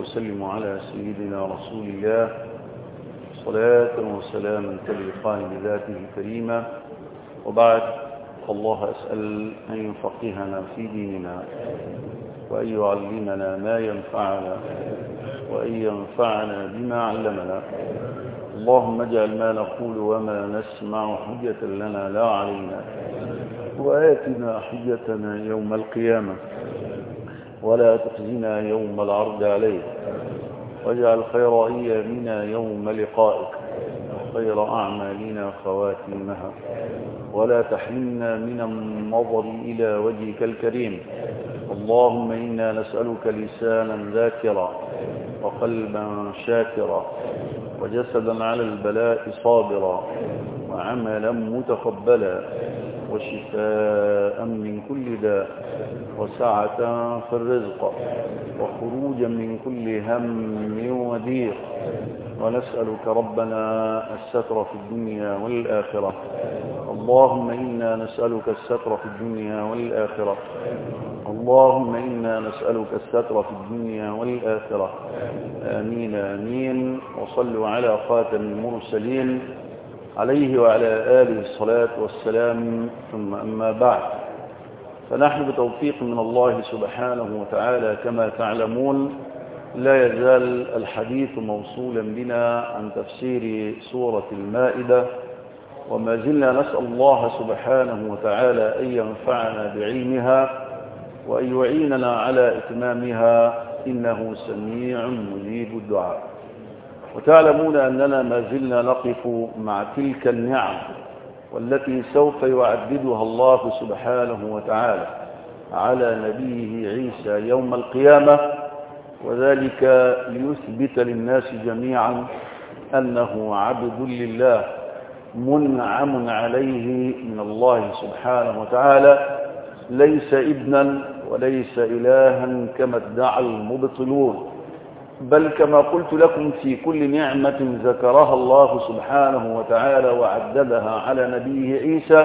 وأسلم على سيدنا رسول الله صلاة وسلاما تليقان بذاته الكريمة وبعد الله أسأل أن يفقهنا في ديننا وأن يعلمنا ما ينفعنا وأن ينفعنا بما علمنا اللهم اجعل ما نقول وما نسمع حجة لنا لا علينا وآتنا حجتنا يوم القيامة ولا تخزنا يوم العرض عليك واجعل خير أيامنا يوم لقائك وخير أعمالنا خواتيمها ولا تحرمنا من النظر إلى وجهك الكريم اللهم إنا نسألك لسانا ذاكرا وقلبا شاكرا وجسدا على البلاء صابرا وعملا متقبلا وشفاء من كل داء وسعة في الرزق وخروجا من كل هم وضيق ونسألك ربنا الستر في الدنيا والآخرة اللهم إنا نسألك الستر في الدنيا والآخرة اللهم إنا نسألك الستر في الدنيا والآخرة آمين آمين وصلوا على خاتم المرسلين عليه وعلى آله الصلاة والسلام ثم أما بعد فنحن بتوفيق من الله سبحانه وتعالى كما تعلمون لا يزال الحديث موصولا بنا عن تفسير سورة المائدة وما زلنا نسأل الله سبحانه وتعالى أن ينفعنا بعلمها وأن يعيننا على إتمامها إنه سميع مجيب الدعاء وتعلمون أننا ما زلنا نقف مع تلك النعم والتي سوف يعددها الله سبحانه وتعالى على نبيه عيسى يوم القيامة وذلك ليثبت للناس جميعا أنه عبد لله منعم عليه من الله سبحانه وتعالى ليس ابنا وليس إلها كما ادعى المبطلون بل كما قلت لكم في كل نعمة ذكرها الله سبحانه وتعالى وعددها على نبيه عيسى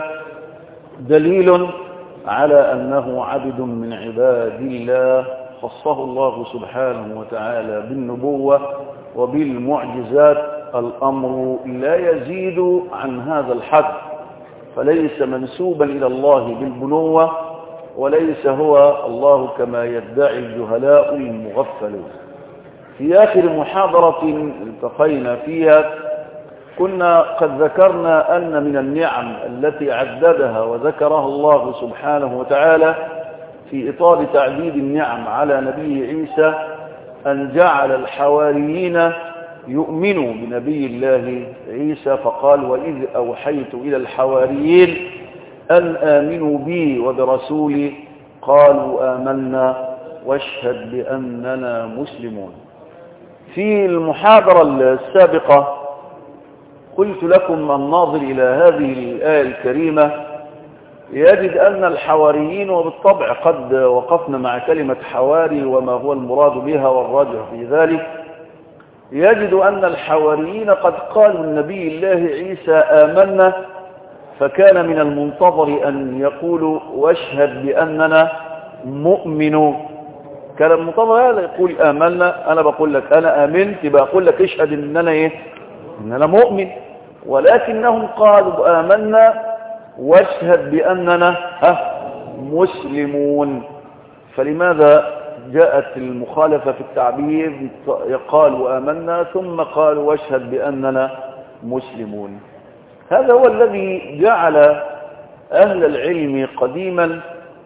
دليل على أنه عبد من عباد الله خصه الله سبحانه وتعالى بالنبوة وبالمعجزات الأمر لا يزيد عن هذا الحد فليس منسوبا إلى الله بالبنوة وليس هو الله كما يدعي الجهلاء المغفلون في آخر محاضرة التقينا فيها كنا قد ذكرنا أن من النعم التي عددها وذكرها الله سبحانه وتعالى في إطار تعديد النعم على نبي عيسى أن جعل الحواريين يؤمنوا بنبي الله عيسى فقال وإذ أوحيت إلى الحواريين أن آمنوا بي وبرسولي قالوا آمنا واشهد بأننا مسلمون في المحاضرة السابقة قلت لكم الناظر إلى هذه الآية الكريمة يجد أن الحواريين وبالطبع قد وقفنا مع كلمة حواري وما هو المراد بها والراجع في ذلك يجد أن الحواريين قد قالوا النبي الله عيسى آمنا فكان من المنتظر أن يقولوا واشهد بأننا مؤمنون كان المنتظر هذا يقول آمنا أنا بقول لك أنا آمنت يبقى أقول لك اشهد إن أنا إيه إن أنا مؤمن ولكنهم قالوا آمنا واشهد بأننا ها مسلمون فلماذا جاءت المخالفة في التعبير قالوا آمنا ثم قالوا واشهد بأننا مسلمون هذا هو الذي جعل أهل العلم قديما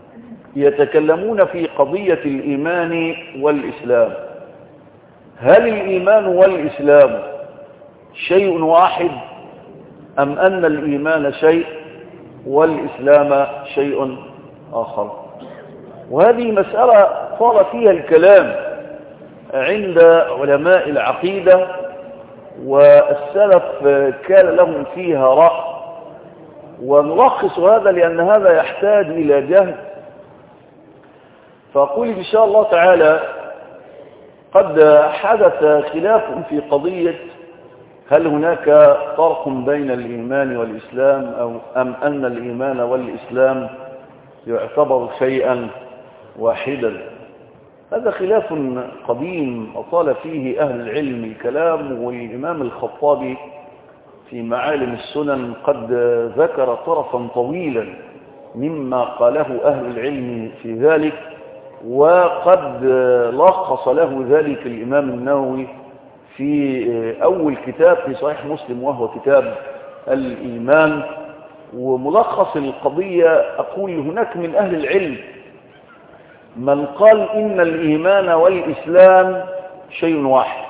يتكلمون في قضية الإيمان والإسلام هل الإيمان والإسلام شيء واحد أم أن الإيمان شيء والإسلام شيء آخر وهذه مسألة صار فيها الكلام عند علماء العقيدة والسلف كان لهم فيها رأي ونلخص هذا لأن هذا يحتاج إلى جهد فأقول إن شاء الله تعالى قد حدث خلاف في قضية هل هناك فرق بين الإيمان والإسلام أو أم أن الإيمان والإسلام يعتبر شيئا واحدا هذا خلاف قديم أطال فيه أهل العلم الكلام والإمام الخطابي في معالم السنن قد ذكر طرفا طويلا مما قاله أهل العلم في ذلك وقد لخص له ذلك الإمام النووي في أول كتاب في صحيح مسلم وهو كتاب الإيمان وملخص القضية أقول هناك من أهل العلم من قال إن الإيمان والإسلام شيء واحد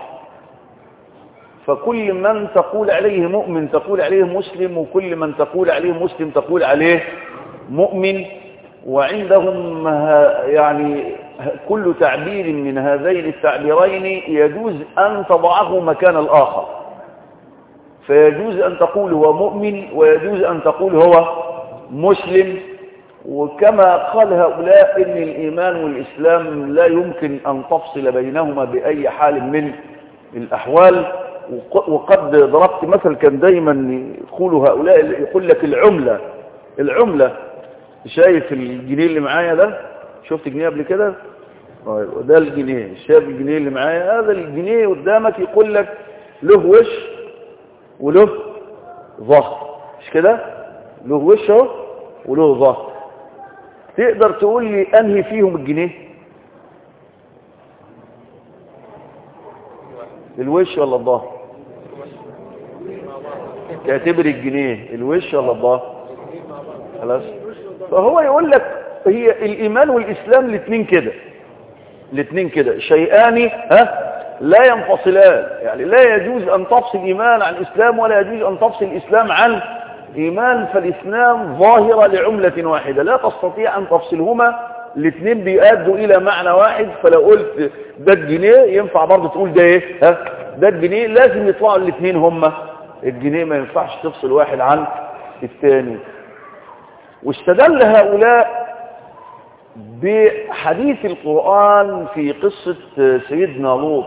فكل من تقول عليه مؤمن تقول عليه مسلم وكل من تقول عليه مسلم تقول عليه مؤمن وعندهم يعني كل تعبير من هذين التعبيرين يجوز أن تضعه مكان الآخر فيجوز أن تقول هو مؤمن ويجوز أن تقول هو مسلم وكما قال هؤلاء إن الإيمان والإسلام لا يمكن أن تفصل بينهما بأي حال من الأحوال وقد ضربت مثل كان دايما يقول هؤلاء يقول لك العملة العملة شايف الجنيه اللي معايا ده شفت جنيه قبل كده ده الجنيه شايف الجنيه اللي معايا هذا الجنيه قدامك يقول لك له وش وله ظهر مش كده له وش اهو وله ظهر تقدر تقول لي انهي فيهم الجنيه الوش ولا الظهر تعتبر الجنيه الوش ولا الظهر خلاص فهو يقول لك هي الايمان والاسلام الاثنين كده الاثنين كده شيئان ها لا ينفصلان يعني لا يجوز ان تفصل ايمان عن الاسلام ولا يجوز ان تفصل الاسلام عن ايمان فالاسلام ظاهره لعمله واحده لا تستطيع ان تفصلهما الاثنين بيؤدوا الى معنى واحد فلو قلت ده الجنيه ينفع برضه تقول ده ايه ها ده الجنيه لازم يطلعوا الاثنين هما الجنيه ما ينفعش تفصل واحد عن الثاني واستدل هؤلاء بحديث القرآن في قصة سيدنا لوط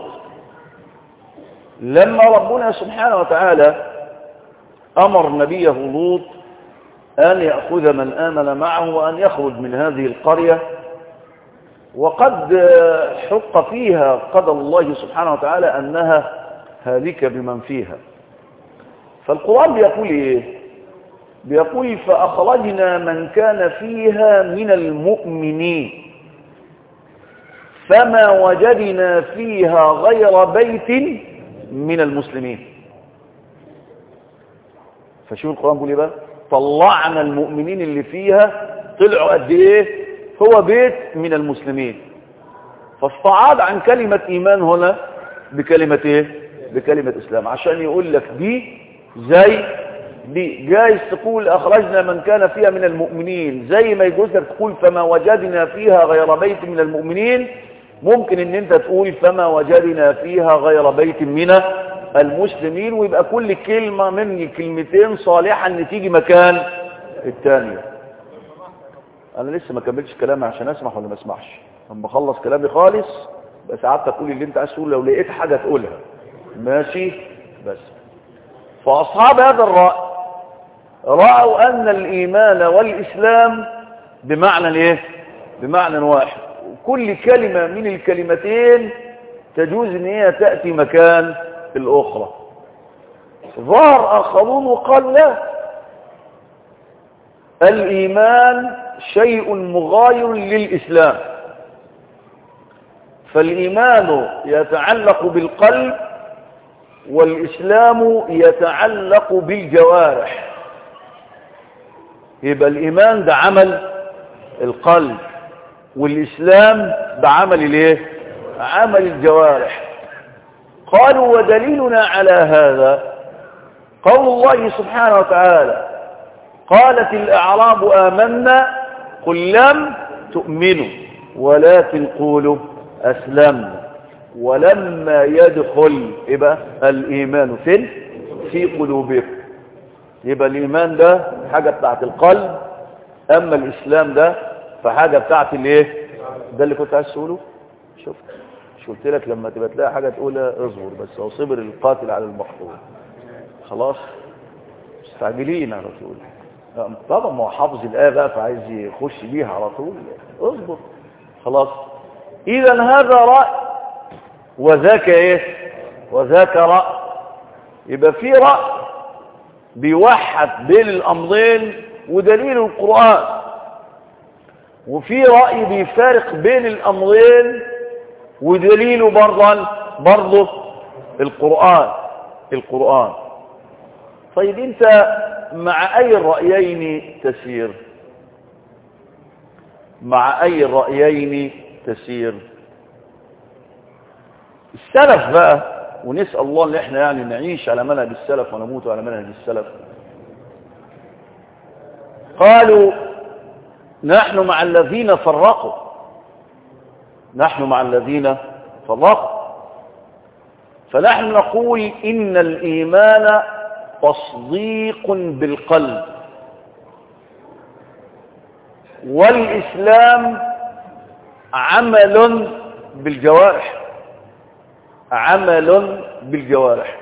لما ربنا سبحانه وتعالى أمر نبيه لوط أن يأخذ من آمن معه وأن يخرج من هذه القرية وقد حق فيها قدر الله سبحانه وتعالى أنها هالك بمن فيها فالقرآن بيقول إيه بيقول فأخرجنا من كان فيها من المؤمنين فما وجدنا فيها غير بيت من المسلمين فشوف القرآن بيقول ايه بقى طلعنا المؤمنين اللي فيها طلعوا قد ايه هو بيت من المسلمين فاستعاض عن كلمة ايمان هنا بكلمة ايه بكلمة اسلام عشان يقول لك دي زي دي جايز تقول اخرجنا من كان فيها من المؤمنين زي ما يجوز لك تقول فما وجدنا فيها غير بيت من المؤمنين ممكن ان انت تقول فما وجدنا فيها غير بيت من المسلمين ويبقى كل كلمة من كلمتين صالحة ان تيجي مكان الثانية انا لسه ما كملتش كلامي عشان اسمح ولا ما اسمحش لما بخلص كلامي خالص بس قعدت اقول اللي انت عايز تقول لو لقيت حاجة تقولها ماشي بس فاصحاب هذا الرأي رأوا ان الايمان والاسلام بمعنى ايه بمعنى واحد وكل كلمة من الكلمتين تجوز ان هي تأتي مكان الاخرى ظهر اخرون وقال لا الايمان شيء مغاير للاسلام فالايمان يتعلق بالقلب والاسلام يتعلق بالجوارح يبقى الايمان ده عمل القلب والاسلام ده عمل الايه عمل الجوارح قالوا ودليلنا على هذا قول الله سبحانه وتعالى قالت الأعراب آمنا قل لم تؤمنوا ولكن قولوا أسلمنا ولما يدخل يبقى الإيمان في في قلوبكم يبقى الإيمان ده حاجة بتاعت القلب أما الإسلام ده فحاجة بتاعت الايه ده اللي كنت عايز تقوله شفت مش قلت لك لما تبقى تلاقي حاجة تقولها اصبر بس هو صبر القاتل على المقتول خلاص مستعجلين على طول طبعا ما هو حافظ الآية بقى فعايز يخش بيها على طول اصبر خلاص إذا هذا رأي وذاك إيه وذاك رأي يبقى في رأي بيوحد بين الأمرين ودليل القرآن وفي رأي بيفارق بين الأمرين ودليله برضه برضه القرآن القرآن طيب انت مع اي الرأيين تسير مع اي الرأيين تسير السلف بقى ونسأل الله ان احنا يعني نعيش على منهج السلف ونموت على منهج السلف قالوا نحن مع الذين فرقوا نحن مع الذين فرقوا فنحن نقول إن الإيمان تصديق بالقلب والإسلام عمل بالجوارح عمل بالجوارح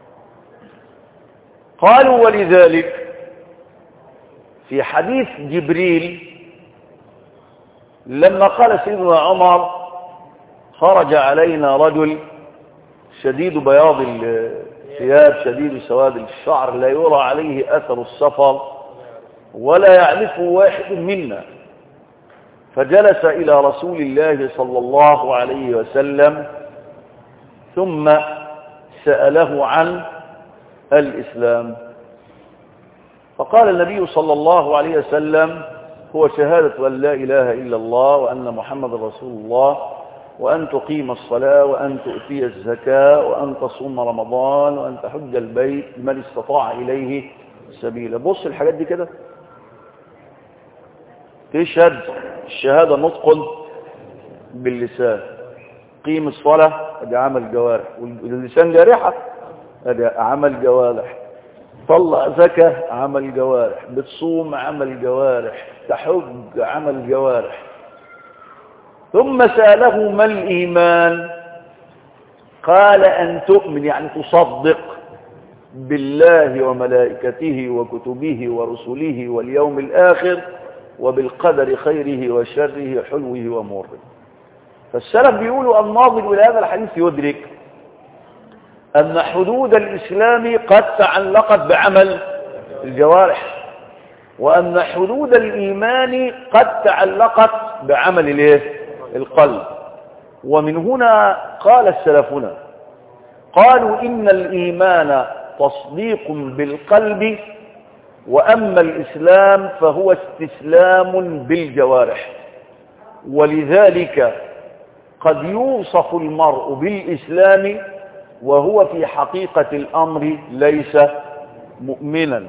قالوا ولذلك في حديث جبريل لما قال سيدنا عمر خرج علينا رجل شديد بياض الثياب شديد سواد الشعر لا يرى عليه أثر السفر ولا يعرفه واحد منا فجلس إلى رسول الله صلى الله عليه وسلم ثم سأله عن الإسلام فقال النبي صلى الله عليه وسلم هو شهادة أن لا إله إلا الله وأن محمد رسول الله وأن تقيم الصلاة وأن تؤتي الزكاة وأن تصوم رمضان وأن تحج البيت من استطاع إليه سبيلا بص الحاجات دي كده تشهد الشهادة نطق باللسان قيم الصلاة ادي عمل جوارح واللسان جارحة ادي عمل جوارح طلع زكاة عمل جوارح بتصوم عمل جوارح تحج عمل جوارح ثم سأله ما الإيمان قال أن تؤمن يعني تصدق بالله وملائكته وكتبه ورسله واليوم الآخر وبالقدر خيره وشره حلوه ومره فالسلف بيقولوا الناظر إلى هذا الحديث يدرك أن حدود الإسلام قد تعلقت بعمل الجوارح وأن حدود الإيمان قد تعلقت بعمل الايه القلب ومن هنا قال السلفنا قالوا إن الإيمان تصديق بالقلب وأما الإسلام فهو استسلام بالجوارح ولذلك قد يوصف المرء بالإسلام وهو في حقيقة الأمر ليس مؤمنا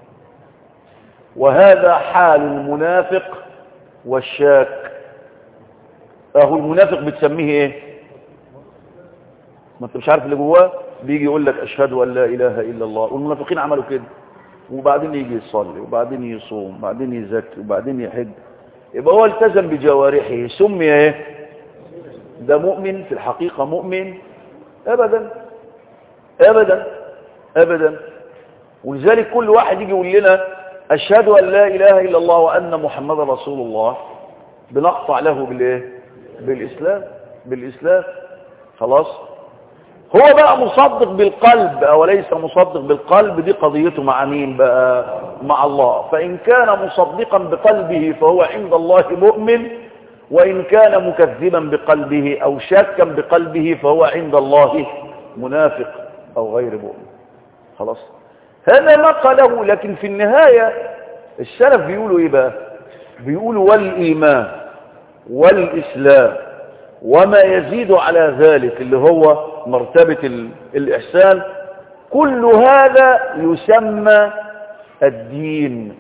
وهذا حال المنافق والشاك اهو المنافق بتسميه ايه ما انت مش عارف اللي جواه بيجي يقول لك اشهد ان لا اله الا الله والمنافقين عملوا كده وبعدين يجي يصلي وبعدين يصوم وبعدين يزكي وبعدين يحج يبقى هو التزم بجوارحه سمي ايه ده مؤمن في الحقيقة مؤمن ابدا ابدا ابدا ولذلك كل واحد يجي يقول لنا اشهد ان لا اله الا الله وان محمد رسول الله بنقطع له بالايه بالاسلام بالاسلام خلاص هو بقى مصدق بالقلب او ليس مصدق بالقلب دي قضيته مع مين بقى مع الله فان كان مصدقا بقلبه فهو عند الله مؤمن وان كان مكذبا بقلبه او شاكا بقلبه فهو عند الله منافق او غير مؤمن خلاص هذا ما قاله لكن في النهاية السلف بيقولوا ايه بقى بيقولوا والايمان والاسلام وما يزيد على ذلك اللي هو مرتبة الإحسان كل هذا يسمى الدين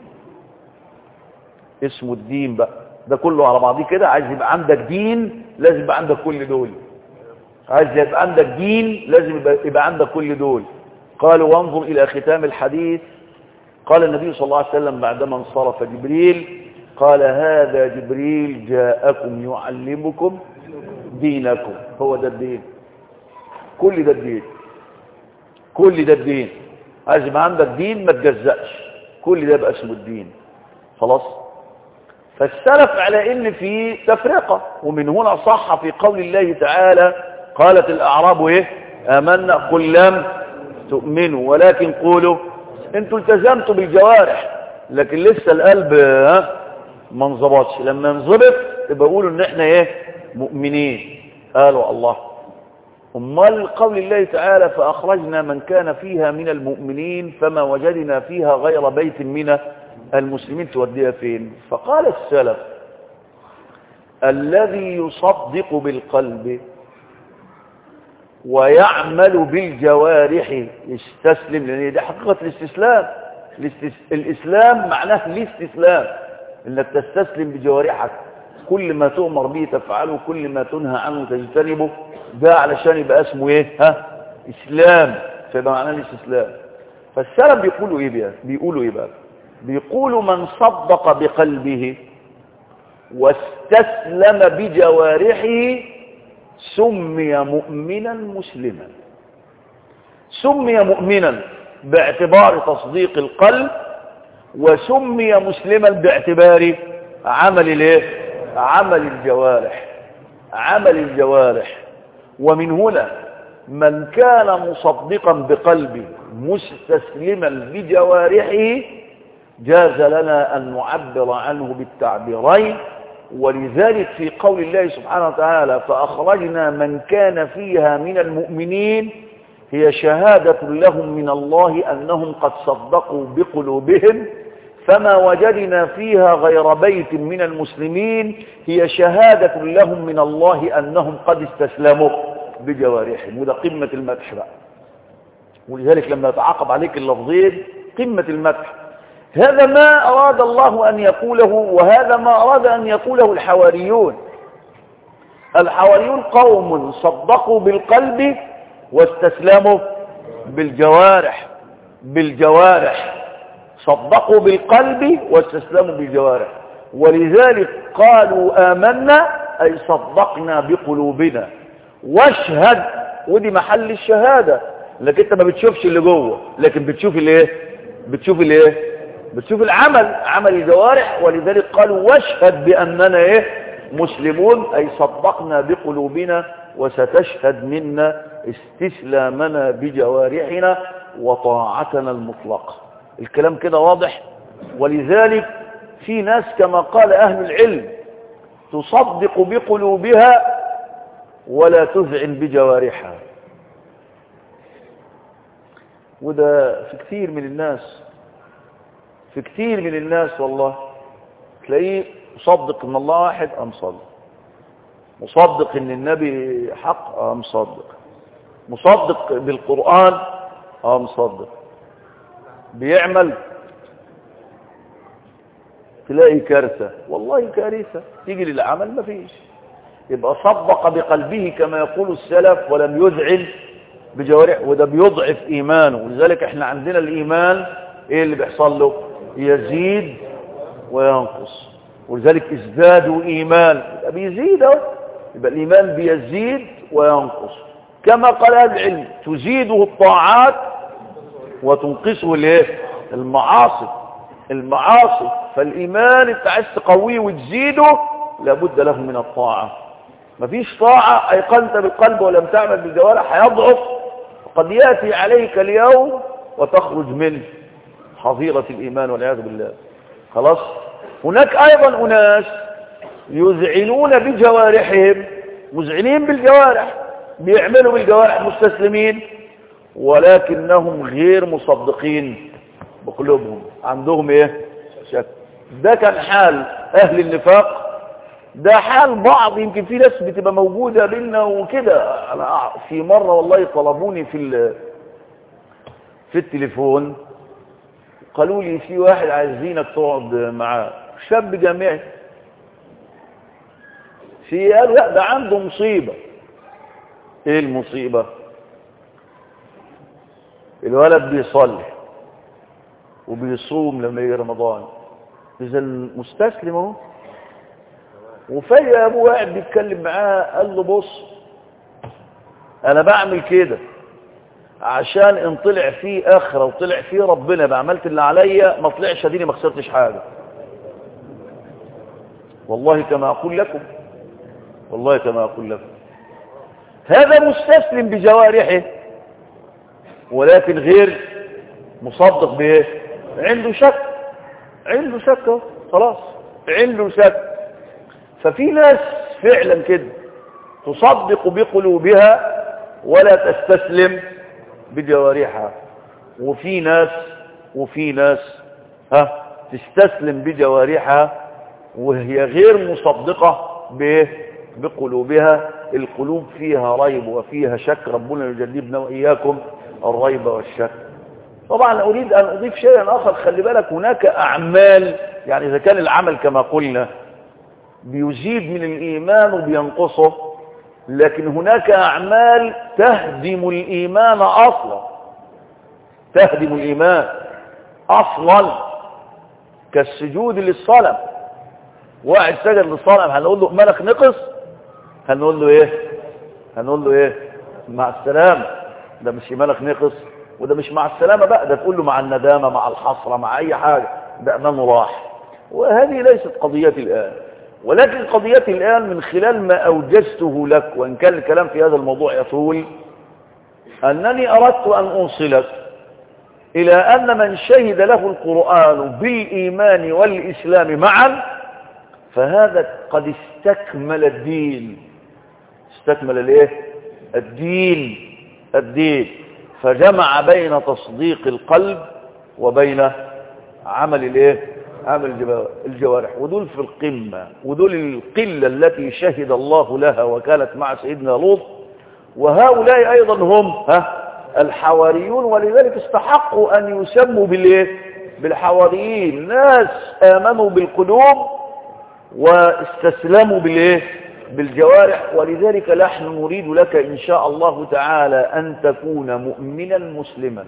اسمه الدين بقى ده كله على بعضيه كده عايز يبقى عندك دين لازم يبقى عندك كل دول عايز يبقى عندك دين لازم يبقى, يبقى عندك كل دول قالوا وانظر إلى ختام الحديث قال النبي صلى الله عليه وسلم بعدما انصرف جبريل قال هذا جبريل جاءكم يعلمكم دينكم هو ده الدين كل ده الدين كل ده الدين عايز يبقى عندك دين ما تجزأش كل ده يبقى اسمه الدين خلاص فالسلف على ان في تفرقة ومن هنا صح في قول الله تعالى قالت الاعراب ايه امنا قل لم تؤمنوا ولكن قولوا انتوا التزمتوا بالجوارح لكن لسه القلب ها ما انظبطش لما انظبط يبقى قولوا ان احنا ايه مؤمنين قالوا الله امال قول الله تعالى فاخرجنا من كان فيها من المؤمنين فما وجدنا فيها غير بيت من المسلمين توديها فين فقال السلف الذي يصدق بالقلب ويعمل بالجوارح يستسلم لان دي حقيقه الاستسلام الاسلام معناه الاستسلام انك تستسلم بجوارحك كل ما تؤمر به تفعله كل ما تنهى عنه تجتنبه ده علشان يبقى اسمه ايه ها اسلام فيبقى معناه الاستسلام فالسلف بيقولوا ايه بقى بيقولوا ايه بقى بيقولوا من صدق بقلبه واستسلم بجوارحه سمي مؤمنا مسلما سمي مؤمنا باعتبار تصديق القلب وسمي مسلما باعتبار عمل الايه عمل الجوارح عمل الجوارح ومن هنا من كان مصدقا بقلبه مستسلما بجوارحه جاز لنا أن نعبر عنه بالتعبيرين ولذلك في قول الله سبحانه وتعالى فأخرجنا من كان فيها من المؤمنين هي شهادة لهم من الله أنهم قد صدقوا بقلوبهم فما وجدنا فيها غير بيت من المسلمين هي شهادة لهم من الله أنهم قد استسلموا بجوارحهم وده قمة المدح بقى ولذلك لما يتعاقب عليك اللفظين قمة المدح هذا ما أراد الله أن يقوله وهذا ما أراد أن يقوله الحواريون الحواريون قوم صدقوا بالقلب واستسلموا بالجوارح بالجوارح صدقوا بالقلب واستسلموا بالجوارح ولذلك قالوا آمنا أي صدقنا بقلوبنا واشهد ودي محل الشهادة لكن انت ما بتشوفش اللي جوه لكن بتشوف الايه بتشوف الايه بتشوف العمل عمل الجوارح ولذلك قالوا واشهد بأننا ايه مسلمون أي صدقنا بقلوبنا وستشهد منا استسلامنا بجوارحنا وطاعتنا المطلقة الكلام كده واضح ولذلك في ناس كما قال أهل العلم تصدق بقلوبها ولا تذعن بجوارحها وده في كثير من الناس في كثير من الناس والله تلاقيه مصدق ان الله واحد ام صدق مصدق ان النبي حق ام صدق مصدق بالقرآن ام صدق بيعمل تلاقي كارثة والله كارثة تيجي للعمل ما فيش يبقى صدق بقلبه كما يقول السلف ولم يذعن بجوارح وده بيضعف ايمانه ولذلك احنا عندنا الايمان ايه اللي بيحصل له يزيد وينقص ولذلك ازدادوا ايمان يبقى بيزيد اهو يبقى الايمان بيزيد وينقص كما قال اهل العلم تزيده الطاعات وتنقصه الايه المعاصي المعاصي فالايمان انت عايز تقويه وتزيده لابد له من الطاعه مفيش طاعه ايقنت بالقلب ولم تعمل بالجوارح هيضعف قد ياتي عليك اليوم وتخرج منه حظيرة الإيمان والعياذ بالله خلاص هناك أيضا أناس يذعنون بجوارحهم مذعنين بالجوارح بيعملوا بالجوارح مستسلمين ولكنهم غير مصدقين بقلوبهم عندهم ايه شك ده كان حال اهل النفاق ده حال بعض يمكن في ناس بتبقى موجودة بينا وكده انا في مرة والله طلبوني في في التليفون قالوا لي في واحد عايزينك تقعد معاه شاب جامعي في قالوا لا ده عنده مصيبة ايه المصيبة الولد بيصلي وبيصوم لما يجي رمضان اذا مستسلم اهو وفجأة ابوه قاعد بيتكلم معاه قال له بص انا بعمل كده عشان ان طلع فيه اخره وطلع فيه ربنا بعملت اللي عليا ما طلعش اديني ما خسرتش حاجه والله كما أقول لكم والله كما أقول لكم هذا مستسلم بجوارحه ولكن غير مصدق بايه عنده شك عنده شك خلاص عنده شك ففي ناس فعلا كده تصدق بقلوبها ولا تستسلم بجوارحها وفي ناس وفي ناس ها تستسلم بجوارحها وهي غير مصدقة بايه بقلوبها القلوب فيها ريب وفيها شك ربنا يجنبنا وإياكم الريب والشك طبعا أريد أن أضيف شيئا آخر خلي بالك هناك أعمال يعني إذا كان العمل كما قلنا بيزيد من الإيمان وبينقصه لكن هناك أعمال تهدم الإيمان أصلا تهدم الإيمان أصلا كالسجود للصنم واحد سجد للصنم هنقول له ملك نقص هنقول له ايه هنقول له ايه مع السلامة ده مش ملك نقص وده مش مع السلامة بقى ده تقول له مع الندامة مع الحسرة مع اي حاجة ده امامه راح وهذه ليست قضيتي الان ولكن قضيتي الان من خلال ما اوجزته لك وان كان الكلام في هذا الموضوع يطول انني اردت ان اوصلك الى ان من شهد له القرآن بالايمان والاسلام معا فهذا قد استكمل الدين استكمل الايه الدين الدين فجمع بين تصديق القلب وبين عمل الايه عمل الجوارح ودول في القمة ودول القلة التي شهد الله لها وكانت مع سيدنا لوط وهؤلاء ايضا هم ها الحواريون ولذلك استحقوا ان يسموا بالايه بالحواريين ناس امنوا بالقلوب واستسلموا بالايه بالجوارح ولذلك نحن نريد لك ان شاء الله تعالى ان تكون مؤمنا مسلما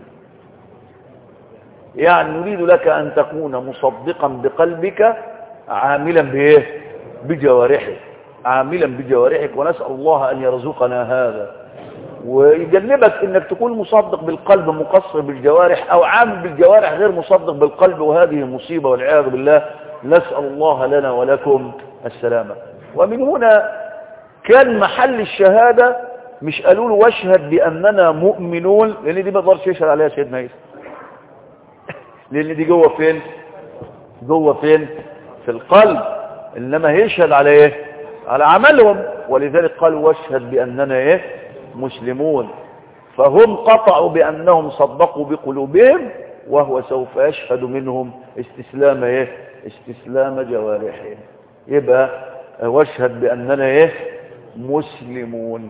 يعني نريد لك ان تكون مصدقا بقلبك عاملا بايه بجوارحك عاملا بجوارحك ونسال الله ان يرزقنا هذا ويجنبك انك تكون مصدق بالقلب مقصر بالجوارح او عامل بالجوارح غير مصدق بالقلب وهذه مصيبه والعياذ بالله نسأل الله لنا ولكم السلامة ومن هنا كان محل الشهادة مش قالوا له واشهد بأننا مؤمنون لأن دي ما يقدرش يشهد عليها سيدنا عيسى لأن دي جوه فين جوه فين في القلب إنما يشهد على ايه على عملهم ولذلك قالوا واشهد بأننا ايه مسلمون فهم قطعوا بأنهم صدقوا بقلوبهم وهو سوف يشهد منهم استسلام ايه استسلام جوارحهم يبقى واشهد بأننا ايه مسلمون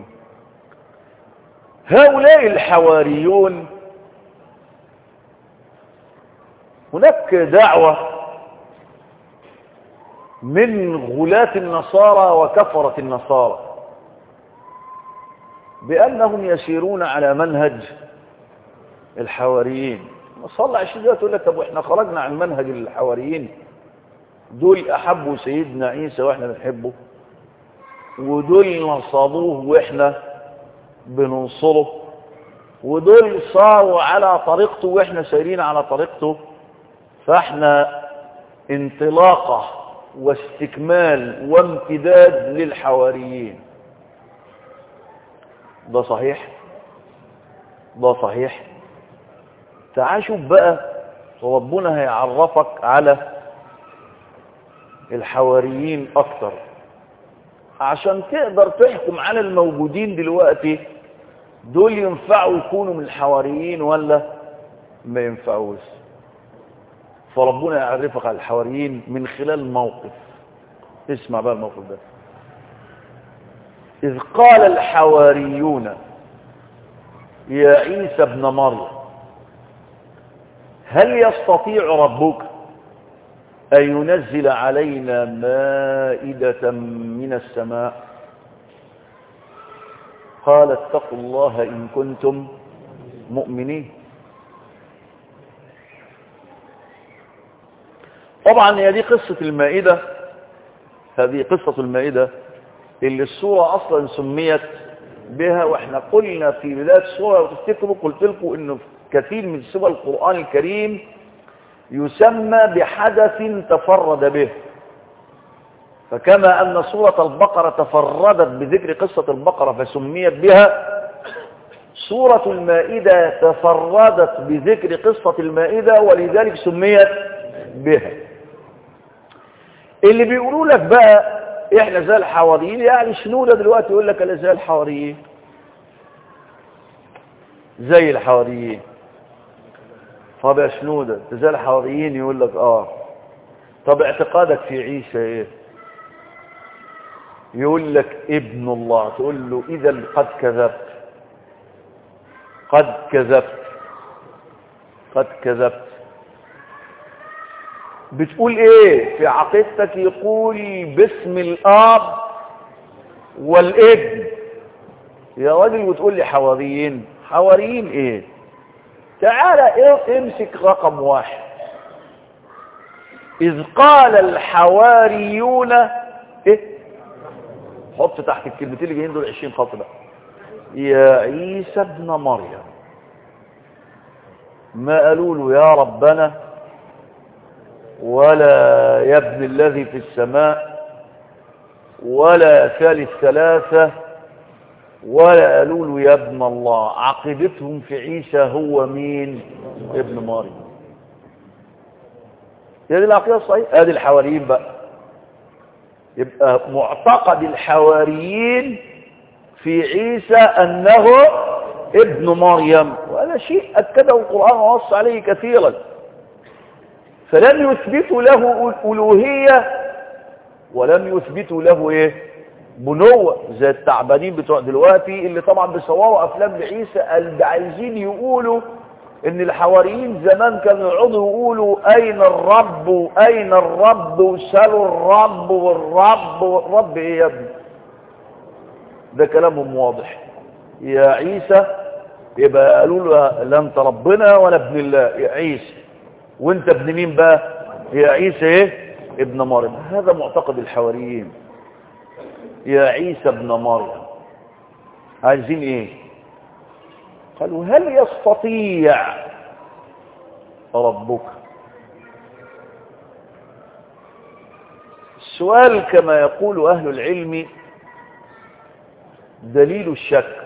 هؤلاء الحواريون هناك دعوة من غلاة النصارى وكفرة النصارى بأنهم يسيرون على منهج الحواريين صلى عشرين دقيقة تقول لك طب واحنا خرجنا عن منهج الحواريين دول أحبوا سيدنا عيسى واحنا بنحبه ودول نصبوه واحنا بننصره ودول صاروا على طريقته واحنا سايرين على طريقته فاحنا انطلاقة واستكمال وامتداد للحواريين ده صحيح ده صحيح تعال شوف بقى ربنا هيعرفك على الحواريين اكتر عشان تقدر تحكم على الموجودين دلوقتي دول ينفعوا يكونوا من الحواريين ولا ما ينفعوش فربنا يعرفك على الحواريين من خلال موقف اسمع بقى الموقف ده إذ قال الحواريون يا عيسى ابن مريم هل يستطيع ربك أن ينزل علينا مائدة من السماء قال اتقوا الله إن كنتم مؤمنين طبعا هي دي قصة المائدة هذه قصة المائدة اللي السورة أصلا سميت بها واحنا قلنا في بداية السورة وتفتكروا قلت لكم انه كثير من سور القرآن الكريم يسمى بحدث تفرد به فكما أن سورة البقرة تفردت بذكر قصة البقرة فسميت بها سورة المائدة تفردت بذكر قصة المائدة ولذلك سميت بها اللي بيقولوا لك بقى احنا زي الحواريين يعني شنو ده دلوقتي يقول لك انا زي الحواريين زي الحواريين طب يا شنو ده زي الحواريين يقول لك اه طب اعتقادك في عيسى ايه يقول لك ابن الله تقول له اذا قد كذبت قد كذبت قد كذبت بتقول ايه في عقيدتك يقول باسم الاب والابن يا راجل وتقول لي حواريين حواريين ايه تعالى إيه امسك رقم واحد اذ قال الحواريون ايه حط تحت الكلمتين اللي جايين دول 20 خط بقى يا عيسى ابن مريم ما قالوا له يا ربنا ولا يا ابن الذي في السماء ولا ثالث ثلاثة ولا قالوا له يا ابن الله عقيدتهم في عيسى هو مين ابن مريم هي دي العقيدة الصحيحة ادي الحواريين بقى يبقى معتقد الحواريين في عيسى أنه ابن مريم وهذا شيء أكده القرآن ووصى عليه كثيرا فلم يثبتوا له ألوهية ولم يثبتوا له إيه بنوة زي التعبانين بتوع دلوقتي اللي طبعا بيصوروا أفلام لعيسى اللي عايزين يقولوا ان الحواريين زمان كانوا يقعدوا يقولوا اين الرب واين الرب وسالوا الرب والرب والرب ايه يا ابني ده كلامهم واضح يا عيسى يبقى قالوا له لا انت ربنا ولا ابن الله يا عيسى وانت ابن مين بقى يا عيسى ايه ابن مريم هذا معتقد الحواريين يا عيسى ابن مريم عايزين ايه قالوا هل يستطيع ربك السؤال كما يقول أهل العلم دليل الشك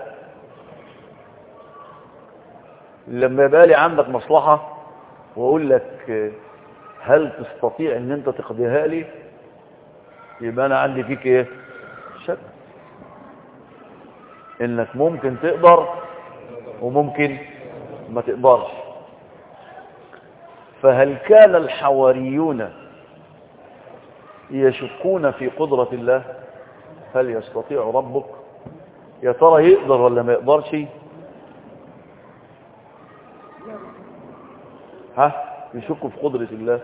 لما يبقى لي عندك مصلحة واقول لك هل تستطيع ان انت تقضيها لي يبقى انا عندي فيك ايه شك انك ممكن تقدر وممكن ما تقدرش فهل كان الحواريون يشكون في قدرة الله هل يستطيع ربك يا ترى يقدر ولا ما يقدرش ها يشكوا في قدرة الله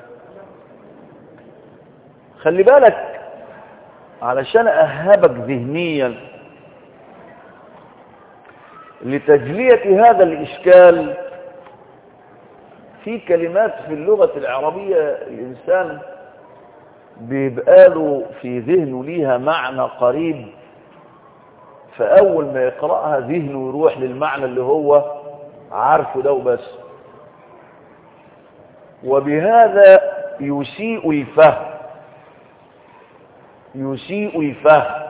خلي بالك علشان أهبك ذهنيا لتجلية هذا الإشكال في كلمات في اللغة العربية الإنسان بيبقى له في ذهنه ليها معنى قريب فأول ما يقرأها ذهنه يروح للمعنى اللي هو عارفه ده وبس وبهذا يسيء الفهم يسيء الفهم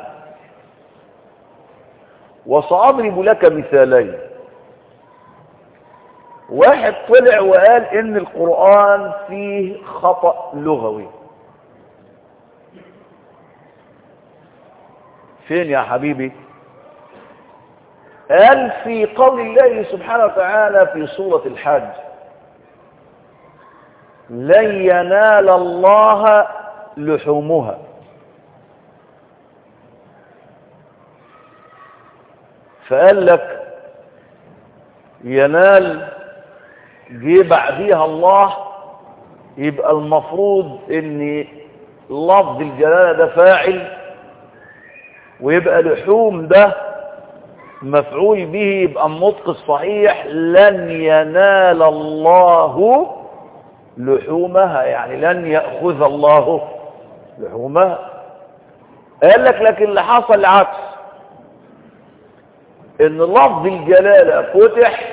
وسأضرب لك مثالين واحد طلع وقال ان القرآن فيه خطأ لغوي فين يا حبيبي قال في قول الله سبحانه وتعالى في سورة الحج لن ينال الله لحومها فقال لك ينال جه بعديها الله يبقى المفروض ان لفظ الجلالة ده فاعل ويبقى لحوم ده مفعول به يبقى النطق الصحيح لن ينال الله لحومها يعني لن يأخذ الله لحومها قال لك لكن اللي حصل العكس ان لفظ الجلالة فتح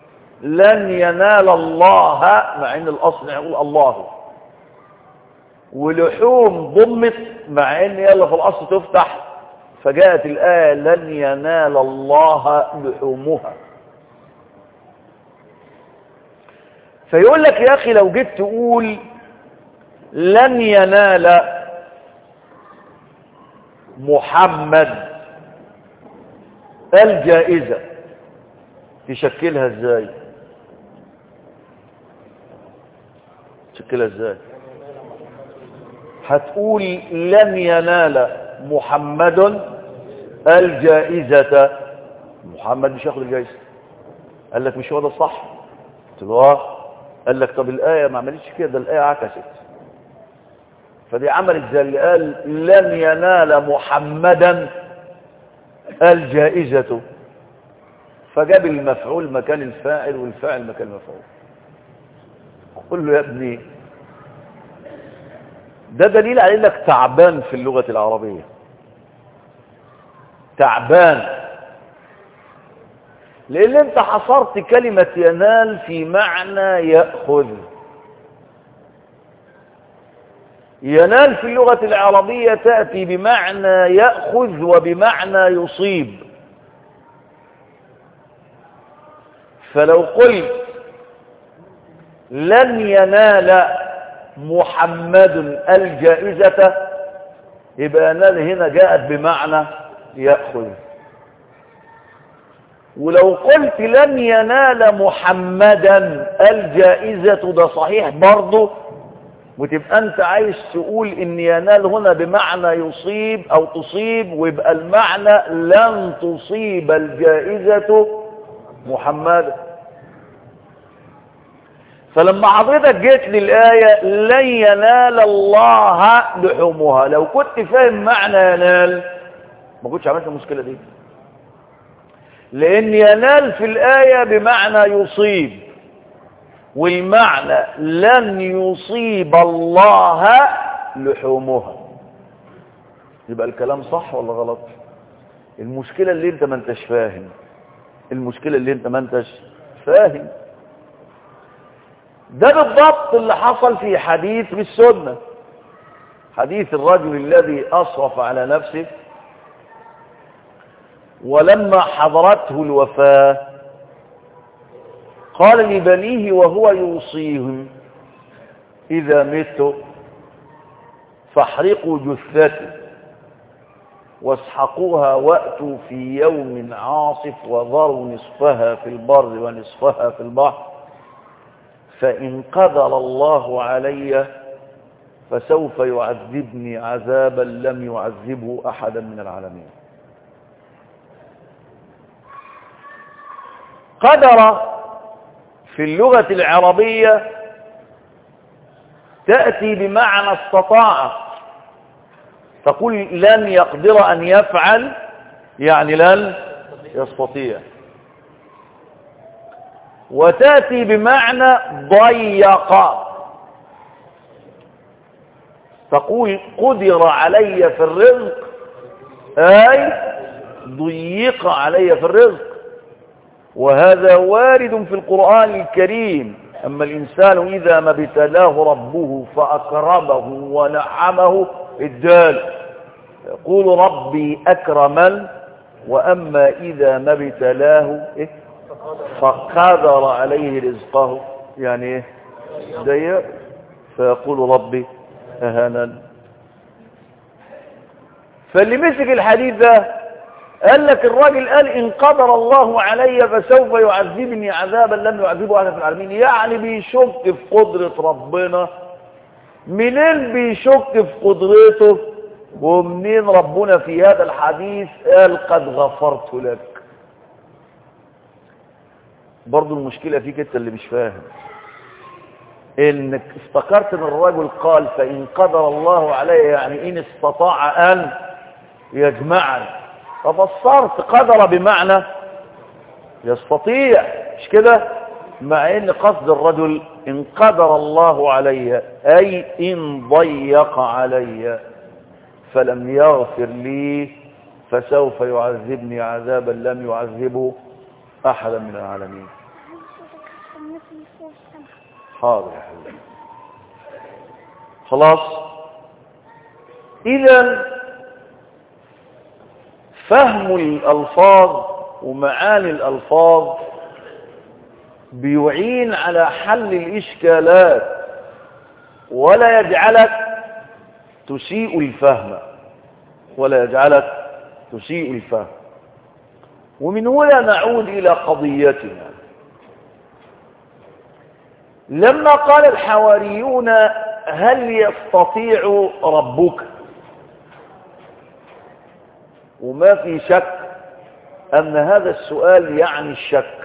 لن ينال الله مع ان الاصل يقول الله ولحوم ضمت مع ان يلا في الاصل تفتح فجاءت الآية لن ينال الله لحومها فيقول لك يا أخي لو جيت تقول لن ينال محمد الجائزة تشكلها ازاي تشكلها ازاي هتقول لن ينال محمد الجائزة محمد مش ياخد الجائزة قال لك مش هو ده الصح قلت له اه قال لك طب الآية ما عملتش كده ده الآية عكست فدي عملت زي اللي قال لن ينال محمدا الجائزة فجاب المفعول مكان الفاعل والفاعل مكان المفعول قل له يا ابني ده دليل على انك تعبان في اللغة العربية تعبان لان انت حصرت كلمة ينال في معنى يأخذ ينال في اللغة العربية تأتي بمعنى يأخذ وبمعنى يصيب فلو قلت لن ينال محمد الجائزة يبقى ينال هنا جاءت بمعنى يأخذ ولو قلت لن ينال محمدا الجائزة ده صحيح برضه وتبقى انت عايز تقول ان ينال هنا بمعنى يصيب او تصيب ويبقى المعنى لن تصيب الجائزة محمدا فلما حضرتك جيت للآية لن ينال الله لحومها لو كنت فاهم معنى ينال ما كنتش عملت المشكلة دي لأن ينال في الآية بمعنى يصيب والمعنى لن يصيب الله لحومها يبقى الكلام صح ولا غلط المشكلة اللي انت ما انتش فاهم المشكلة اللي انت ما انتش فاهم ده بالضبط اللي حصل في حديث بالسنة حديث الرجل الذي أصرف على نفسه ولما حضرته الوفاة قال لبنيه وهو يوصيهم إذا مت فاحرقوا جثتي واسحقوها وأتوا في يوم عاصف وذروا نصفها في البر ونصفها في البحر فإن قدر الله علي فسوف يعذبني عذابا لم يعذبه أحدا من العالمين قدر في اللغة العربية تأتي بمعنى استطاع تقول لن يقدر أن يفعل يعني لن يستطيع وتأتي بمعنى ضيق تقول قدر علي في الرزق أي ضيق علي في الرزق وهذا وارد في القرآن الكريم أما الإنسان إذا ما ابتلاه ربه فأكرمه ونعمه الدال يقول ربي أكرمن وأما إذا ما ابتلاه إيه؟ فقدر عليه رزقه يعني إيه ضيق فيقول ربي أهانا فاللي مسك الحديث ده قال لك الراجل قال إن قدر الله علي فسوف يعذبني عذابا لم يعذبه أهل في العالمين يعني بيشك في قدرة ربنا منين بيشك في قدرته ومنين ربنا في هذا الحديث قال قد غفرت لك برضو المشكلة فيك انت اللي مش فاهم انك افتكرت ان الرجل قال فإن قدر الله علي يعني إن استطاع أن يجمعني ففسرت قدر بمعنى يستطيع مش كده مع ان قصد الرجل ان قدر الله علي اي ان ضيق علي فلم يغفر لي فسوف يعذبني عذابا لم يعذبه احدا من العالمين حاضر يا حبيبي خلاص إذا فهم الألفاظ ومعاني الألفاظ بيعين على حل الإشكالات ولا يجعلك تسيء الفهم ولا يجعلك تسيء الفهم ومن هنا نعود إلى قضيتنا لما قال الحواريون هل يستطيع ربك وما في شك أن هذا السؤال يعني الشك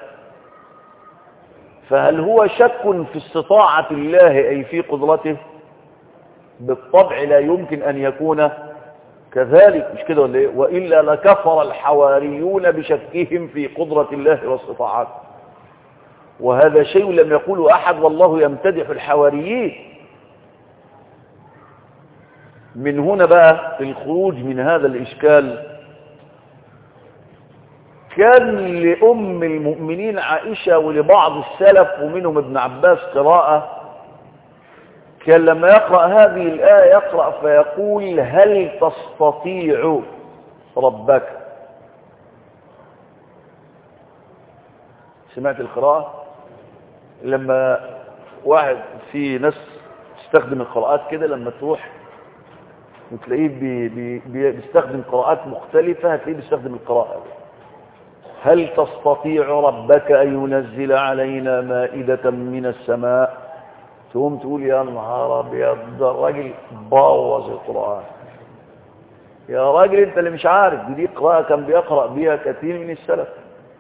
فهل هو شك في استطاعة الله أي في قدرته بالطبع لا يمكن أن يكون كذلك مش كده ولا ايه وإلا لكفر الحواريون بشكهم في قدرة الله واستطاعته وهذا شيء لم يقوله أحد والله يمتدح الحواريين من هنا بقى الخروج من هذا الإشكال كان لأم المؤمنين عائشة ولبعض السلف ومنهم ابن عباس قراءة كان لما يقرأ هذه الآية يقرأ فيقول هل تستطيع ربك سمعت القراءة لما واحد في ناس تستخدم القراءات كده لما تروح وتلاقيه بي بي بيستخدم قراءات مختلفة هتلاقيه بيستخدم القراءة هل تستطيع ربك أن ينزل علينا مائدة من السماء تقوم تقول يا نهار ابيض ده الراجل بوظ القرآن يا راجل انت اللي مش عارف دي, دي قراءة كان بيقرأ بيها كثير من السلف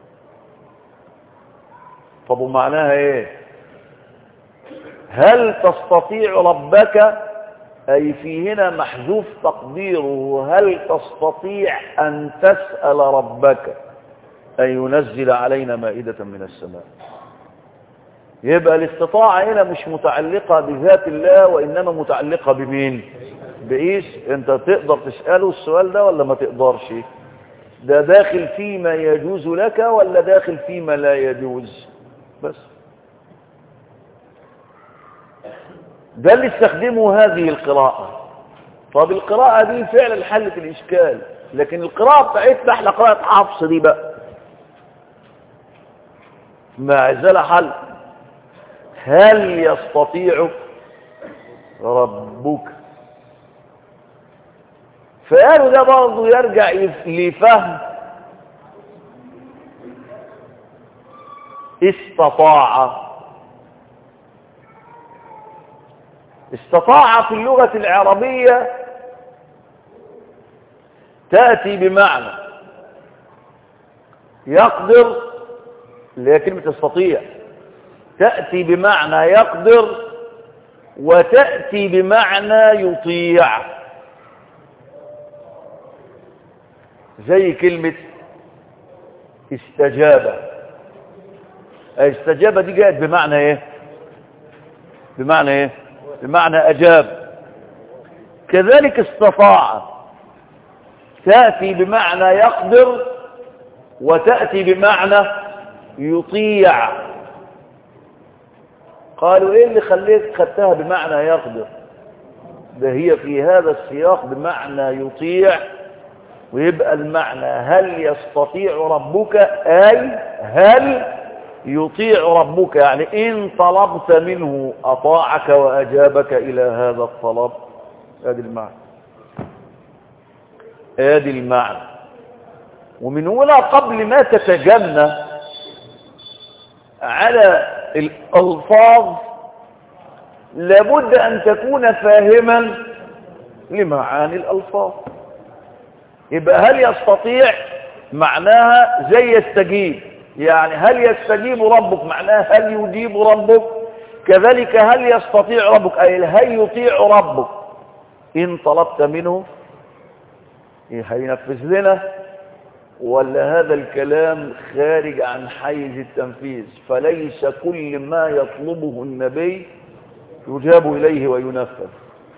طب ومعناها ايه هل تستطيع ربك أي في هنا محذوف تقديره هل تستطيع أن تسأل ربك أن ينزل علينا مائدة من السماء يبقى الاستطاعة هنا مش متعلقة بذات الله وإنما متعلقة بمين بإيش انت تقدر تسأله السؤال ده ولا ما تقدرش ده داخل فيما يجوز لك ولا داخل فيما لا يجوز بس ده اللي استخدمه هذه القراءة طب القراءة دي فعلا حلت الإشكال لكن القراءة بتاعتنا احنا قراءة حفص دي بقى ما زال حل هل يستطيع ربك فقالوا ده برضه يرجع لفهم استطاع استطاع في اللغة العربية تأتي بمعنى يقدر اللي هي كلمة استطيع تأتي بمعنى يقدر وتأتي بمعنى يطيع زي كلمة استجاب استجاب دي جاءت بمعنى ايه بمعنى ايه بمعنى اجاب كذلك استطاع تأتي بمعنى يقدر وتأتي بمعنى يطيع قالوا ايه اللي خليك خدتها بمعنى يقدر ده هي في هذا السياق بمعنى يطيع ويبقى المعنى هل يستطيع ربك اي هل يطيع ربك يعني ان طلبت منه اطاعك واجابك الى هذا الطلب ادي المعنى ادي المعنى ومن هنا قبل ما تتجنى على الألفاظ لابد أن تكون فاهما لمعاني الألفاظ يبقى هل يستطيع معناها زي يستجيب يعني هل يستجيب ربك معناها هل يجيب ربك كذلك هل يستطيع ربك أي هل يطيع ربك إن طلبت منه هينفذ لنا ولا هذا الكلام خارج عن حيز التنفيذ فليس كل ما يطلبه النبي يجاب إليه وينفذ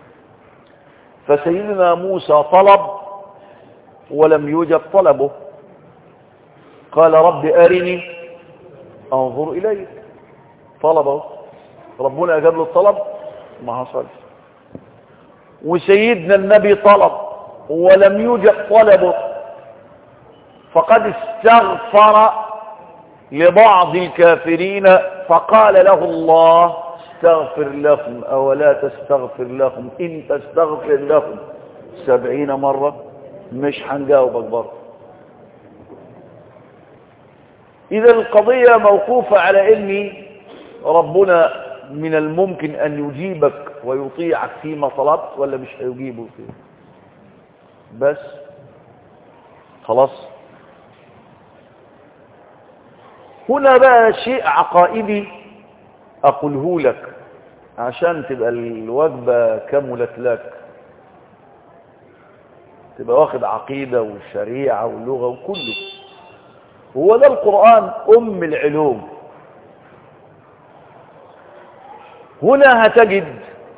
فسيدنا موسى طلب ولم يوجد طلبه قال رب أرني أنظر إليك طلبه ربنا أجاب له الطلب ما حصلش وسيدنا النبي طلب ولم يوجد طلبه فقد استغفر لبعض الكافرين فقال له الله استغفر لهم أولا تستغفر لهم إن تستغفر لهم سبعين مرة مش هنجاوبك برضه إذا القضية موقوفة على أن ربنا من الممكن أن يجيبك ويطيعك فيما طلبت ولا مش هيجيبه فيه بس خلاص هنا بقى شيء عقائدي أقوله لك عشان تبقى الوجبة كملت لك تبقى واخد عقيدة وشريعة ولغة وكله هو ده القرآن أم العلوم هنا هتجد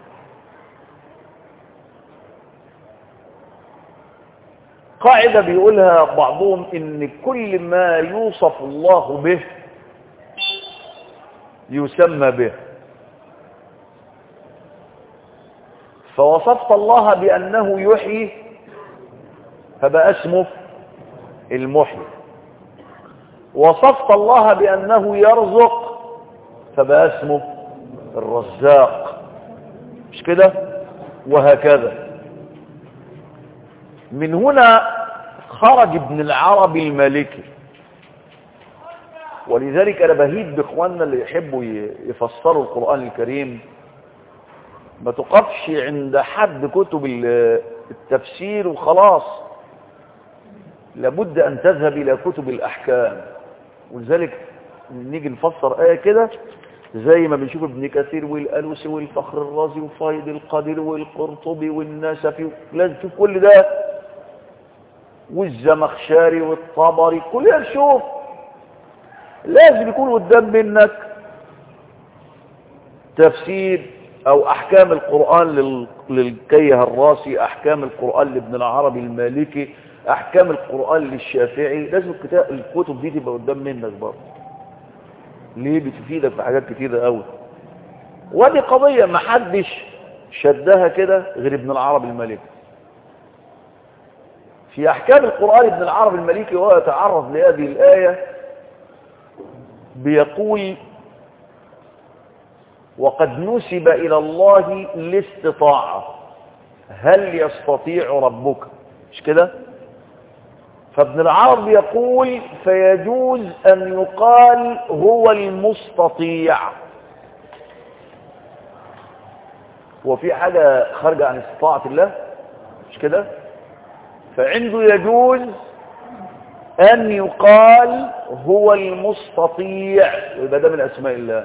قاعدة بيقولها بعضهم إن كل ما يوصف الله به يسمى به فوصفت الله بأنه يحيي فبقى اسمه المحيي وصفت الله بأنه يرزق فبقى اسمه الرزاق مش كده وهكذا من هنا خرج ابن العربي المالكي ولذلك انا بهيد باخواننا اللي يحبوا يفسروا القرآن الكريم ما تقفش عند حد كتب التفسير وخلاص لابد ان تذهب الى كتب الاحكام ولذلك نيجي نفسر آية كده زي ما بنشوف ابن كثير والألوسي والفخر الرازي وفايد القدير والقرطبي والنسفي لازم تشوف كل ده والزمخشري والطبري كل ده تشوف لازم يكون قدام منك تفسير او احكام القرآن للكيه الراسي احكام القرآن لابن العربي المالكي احكام القرآن للشافعي لازم الكتاب الكتب دي تبقى قدام منك برضه ليه بتفيدك في حاجات كتيرة قوي ودي قضية ما حدش شدها كده غير ابن العربي المالكي في احكام القرآن ابن العربي المالكي وهو يتعرض لهذه الآية بيقول وقد نسب إلى الله الاستطاعة هل يستطيع ربك مش كده فابن العرب يقول فيجوز أن يقال هو المستطيع وفي حاجة خارجة عن استطاعة الله مش كده فعنده يجوز أن يقال هو المستطيع ويبقى ده من أسماء الله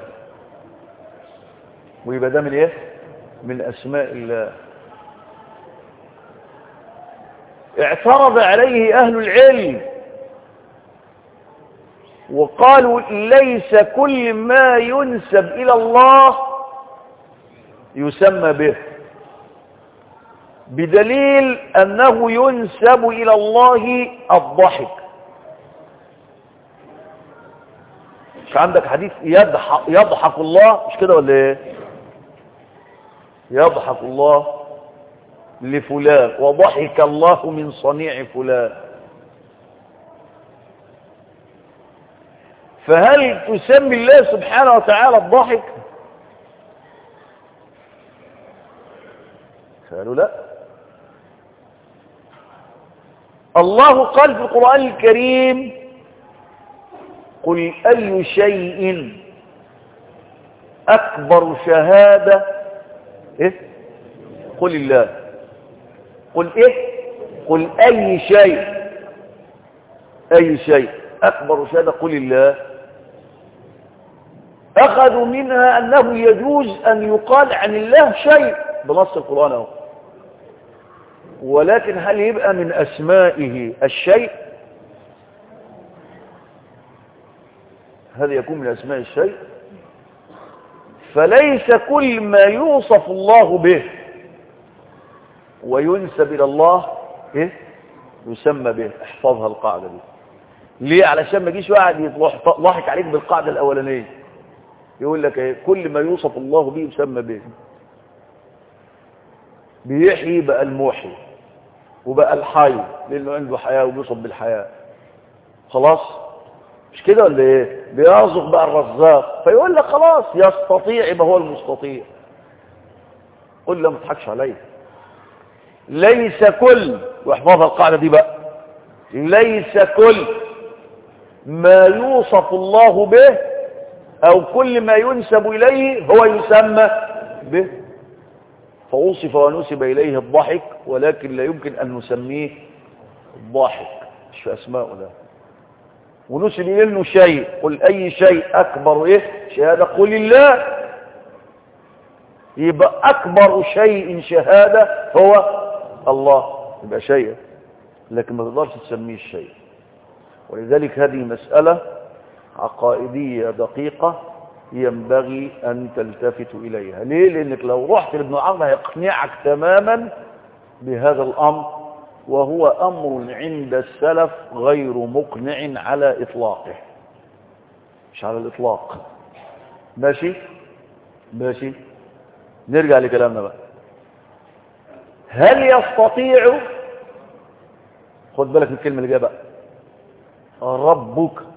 ويبقى ده من إيه من أسماء الله اعترض عليه أهل العلم وقالوا ليس كل ما ينسب إلى الله يسمى به بدليل أنه ينسب إلى الله الضحك مش عندك حديث يضحك, يضحك الله مش كده ولا ايه يضحك الله لفلان وضحك الله من صنيع فلان فهل تسمي الله سبحانه وتعالى الضحك قالوا لا الله قال في القرآن الكريم قل أي شيء أكبر شهادة إيه؟ قل الله قل إيه قل أي شيء أي شيء أكبر شهادة قل الله أخذوا منها أنه يجوز أن يقال عن الله شيء بنص القرآن أهو ولكن هل يبقى من أسمائه الشيء هذا يكون من أسماء الشيء فليس كل ما يوصف الله به وينسب إلى الله إيه؟ يسمى به احفظها القاعدة دي ليه علشان ما يجيش واحد يضحك عليك بالقاعدة الأولانية يقول لك إيه؟ كل ما يوصف الله به يسمى به بيحيي بقى الموحي وبقى الحي لانه عنده حياه وبيصب بالحياه خلاص مش كده ولا ايه بيرزق بقى الرزاق فيقول لك خلاص يستطيع يبقى هو المستطيع قل له ما تضحكش عليا ليس كل واحفظها القاعده دي بقى ليس كل ما يوصف الله به او كل ما ينسب اليه هو يسمى به فوصف ونسب اليه الضحك ولكن لا يمكن ان نسميه الضاحك مش في اسماءه ده ونسب اليه انه شيء قل اي شيء اكبر ايه شهاده قل الله يبقى اكبر شيء شهاده هو الله يبقى شيء لكن ما تقدرش تسميه الشيء ولذلك هذه مسألة عقائدية دقيقة ينبغي أن تلتفت إليها ليه؟ لأنك لو رحت لابن عمر هيقنعك تماما بهذا الأمر وهو أمر عند السلف غير مقنع على إطلاقه مش على الإطلاق ماشي ماشي نرجع لكلامنا بقى هل يستطيع خد بالك من الكلمة اللي جايه بقى ربك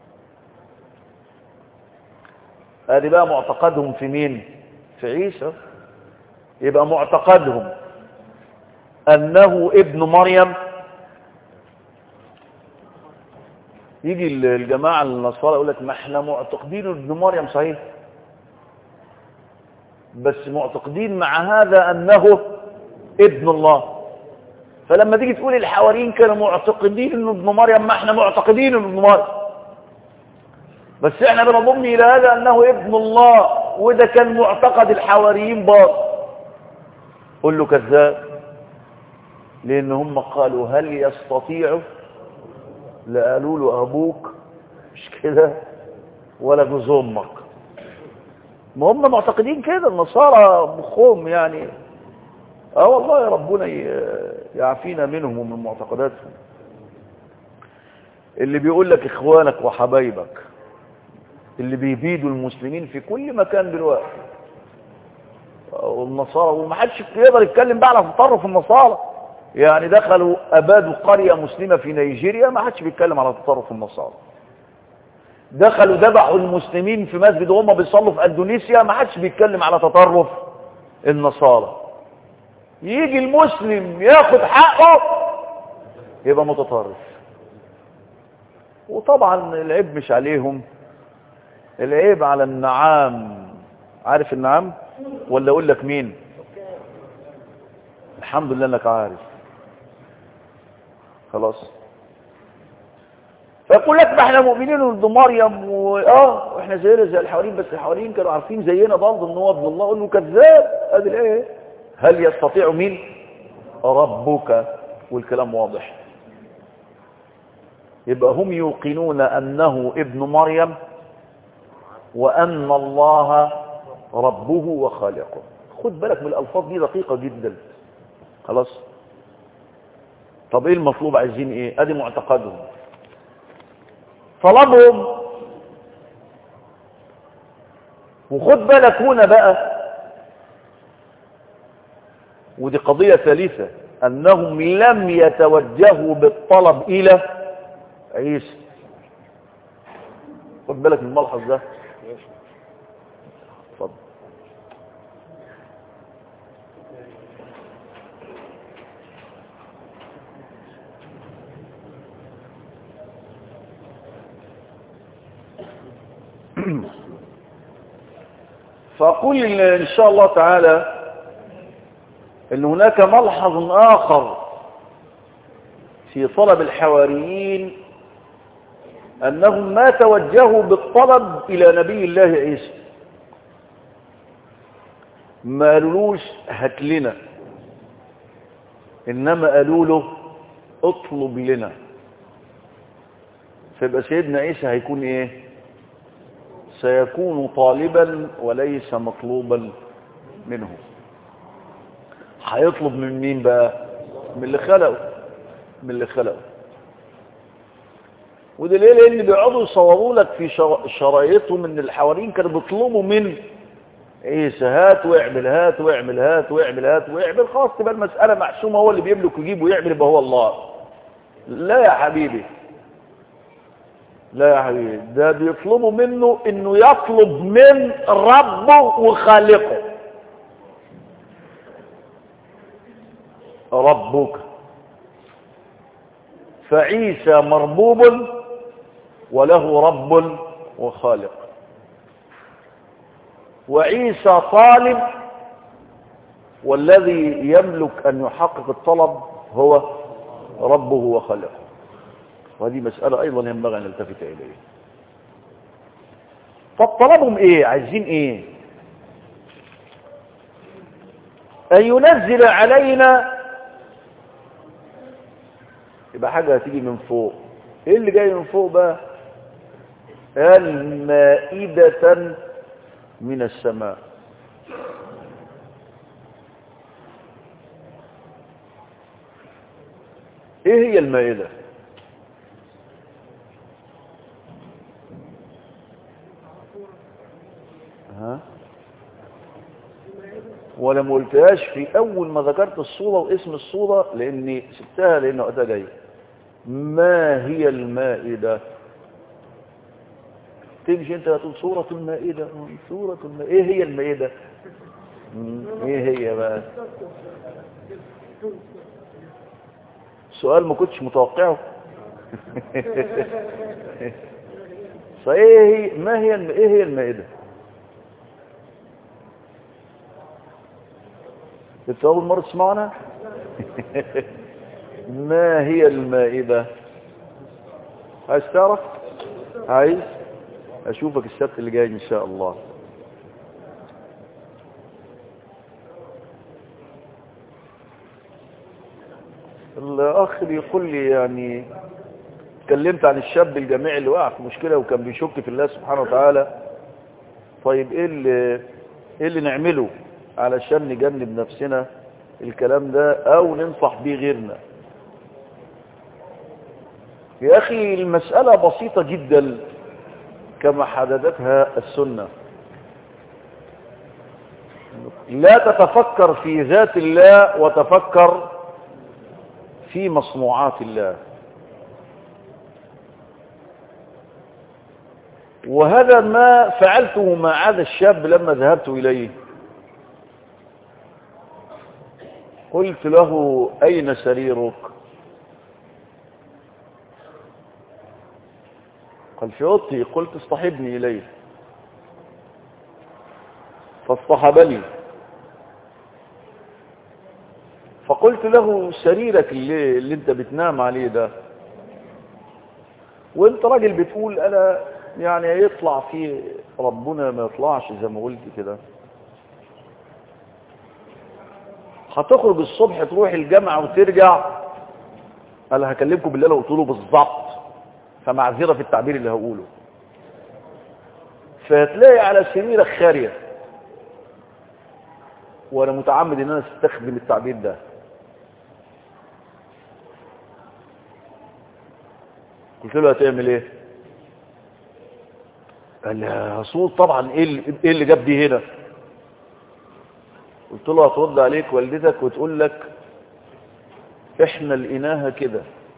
ادي بقى معتقدهم في مين في عيسى يبقى معتقدهم انه ابن مريم يجي الجماعه النصارى يقول لك ما احنا معتقدين ابن مريم صحيح بس معتقدين مع هذا انه ابن الله فلما تيجي تقول الحواريين كانوا معتقدين انه ابن مريم ما احنا معتقدين انه ابن مريم بس احنا بنضم الى هذا انه ابن الله وده كان معتقد الحواريين باطل قل له كذاب لان هم قالوا هل يستطيع لقالوا له ابوك مش كده ولا جوز امك ما هم معتقدين كده النصارى مخهم يعني اه والله يا ربنا يعافينا منهم ومن معتقداتهم اللي بيقول لك اخوانك وحبايبك اللي بيبيدوا المسلمين في كل مكان دلوقتي والنصارى وما حدش يقدر يتكلم بقى على تطرف النصارى يعني دخلوا ابادوا قريه مسلمه في نيجيريا ما حدش بيتكلم على تطرف النصارى دخلوا ذبحوا المسلمين في مسجد وهم بيصلوا في اندونيسيا ما حدش بيتكلم على تطرف النصارى يجي المسلم ياخد حقه يبقى متطرف وطبعا العيب مش عليهم العيب على النعام عارف النعام ولا اقول لك مين الحمد لله انك عارف خلاص فيقول لك ما احنا مؤمنين ان مريم واه واحنا زينا زي الحواريين بس الحواريين كانوا عارفين زينا برضه ان هو ابن الله قول له كذاب ادي الايه هل يستطيع مين ربك والكلام واضح يبقى هم يوقنون انه ابن مريم وان الله ربه وخالقه خد بالك من الالفاظ دي دقيقه جدا خلاص طب ايه المطلوب عايزين ايه ادي معتقدهم طلبهم وخد بالك هنا بقى ودي قضية ثالثة أنهم لم يتوجهوا بالطلب إلى عيسى خد بالك من الملحظ ده اتفضل فأقول إن شاء الله تعالى أن هناك ملحظ آخر في طلب الحواريين أنهم ما توجهوا بالطلب إلى نبي الله عيسى ما قالولوش هات لنا إنما قالوا له اطلب لنا فيبقى سيدنا عيسى هيكون ايه سيكون طالبا وليس مطلوبا منه هيطلب من مين بقى من اللي خلقه من اللي خلقه وده ليه لان بيقعدوا يصوروا لك في شرايطهم ان الحواريين كانوا بيطلبوا من عيسى هات واعمل هات واعمل هات واعمل هات واعمل خلاص تبقى المسألة محسومة هو اللي بيملك ويجيب ويعمل يبقى هو الله لا يا حبيبي لا يا حبيبي ده بيطلبوا منه انه يطلب من ربه وخالقه ربك فعيسى مربوب وله رب وخالق وعيسى طالب والذي يملك أن يحقق الطلب هو ربه وخالقه وهذه مسألة أيضا ينبغي أن نلتفت إليه طب طلبهم إيه عايزين إيه أن ينزل علينا يبقى حاجة هتيجي من فوق ايه اللي جاي من فوق بقى المائدة من السماء ايه هي المائدة ها ولا ما قلتهاش في اول ما ذكرت الصورة واسم الصورة لاني سبتها لان وقتها جاي ما هي المائدة تمشي انت هتقول سورة المائدة سورة المائدة ايه هي المائدة مم، ايه هي بقى سؤال ما كنتش متوقعه صحيح ما هي الم... ايه هي المائدة انت اول مرة تسمعنا ما هي المائدة عايز تعرف عايز اشوفك السبت اللي جاي ان شاء الله الاخ بيقول لي يعني اتكلمت عن الشاب الجامعي اللي وقع في مشكلة وكان بيشك في الله سبحانه وتعالى طيب ايه اللي ايه اللي نعمله علشان نجنب نفسنا الكلام ده او ننصح بيه غيرنا يا اخي المسألة بسيطة جدا كما حددتها السنة لا تتفكر في ذات الله وتفكر في مصنوعات الله وهذا ما فعلته مع هذا الشاب لما ذهبت إليه قلت له أين سريرك قال في أوضتي قلت اصطحبني إليه فاصطحبني فقلت له سريرك اللي, اللي انت بتنام عليه ده وانت راجل بتقول انا يعني يطلع فيه ربنا ما يطلعش زي ما قلت كده هتخرج الصبح تروح الجامعة وترجع قال هكلمكم بالليل قلت له بالظبط فمعذرة في التعبير اللي هقوله فهتلاقي على سريرك خارية وانا متعمد ان انا استخدم التعبير ده قلت له هتعمل ايه قال لي يا رسول طبعا ايه اللي, إيه اللي جاب دي هنا قلت له هترد عليك والدتك وتقول لك احنا لقيناها كده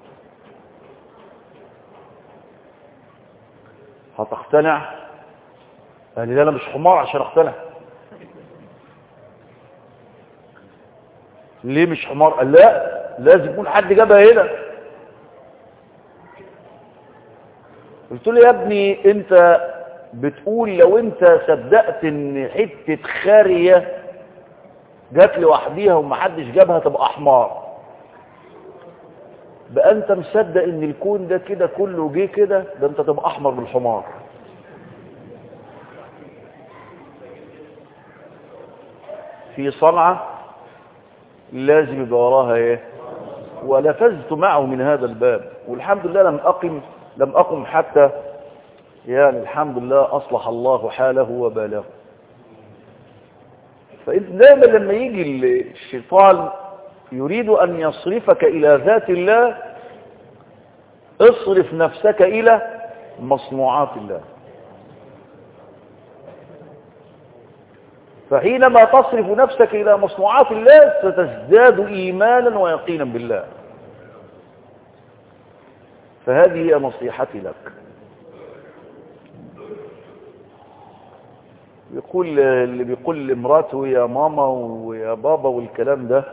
هتقتنع قال لي لا انا مش حمار عشان اقتنع ليه مش حمار قال لا لازم يكون حد جابها هنا قلت له يا ابني انت بتقول لو انت صدقت ان حته خاريه جات لوحديها ومحدش جابها تبقى حمار بقى انت مصدق ان الكون ده كده كله جه كده ده انت تبقى احمر بالحمار في صنعة لازم يبقى وراها ايه ولفزت معه من هذا الباب والحمد لله لم اقم لم اقم حتى يعني الحمد لله اصلح الله حاله وباله فانت دائما لما يجي الشيطان يريد ان يصرفك الى ذات الله اصرف نفسك الى مصنوعات الله فحينما تصرف نفسك إلى مصنوعات الله ستزداد إيمانا ويقينا بالله فهذه هي نصيحتي لك يقول اللي بيقول لامراته يا ماما ويا بابا والكلام ده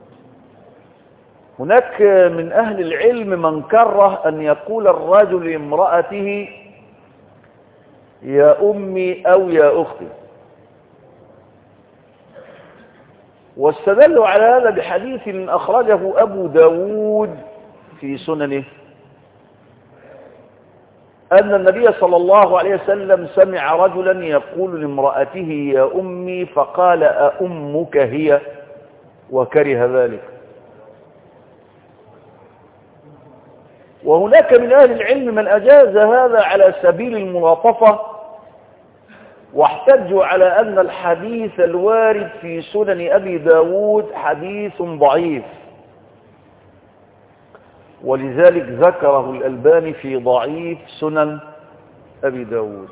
هناك من أهل العلم من كره أن يقول الرجل لامرأته يا أمي أو يا أختي واستدلوا على هذا بحديث أخرجه أبو داود في سننه أن النبي صلى الله عليه وسلم سمع رجلا يقول لامرأته يا أمي فقال أأمك هي وكره ذلك وهناك من أهل العلم من أجاز هذا على سبيل الملاطفة واحتجوا على أن الحديث الوارد في سنن أبي داود حديث ضعيف ولذلك ذكره الألباني في ضعيف سنن أبي داود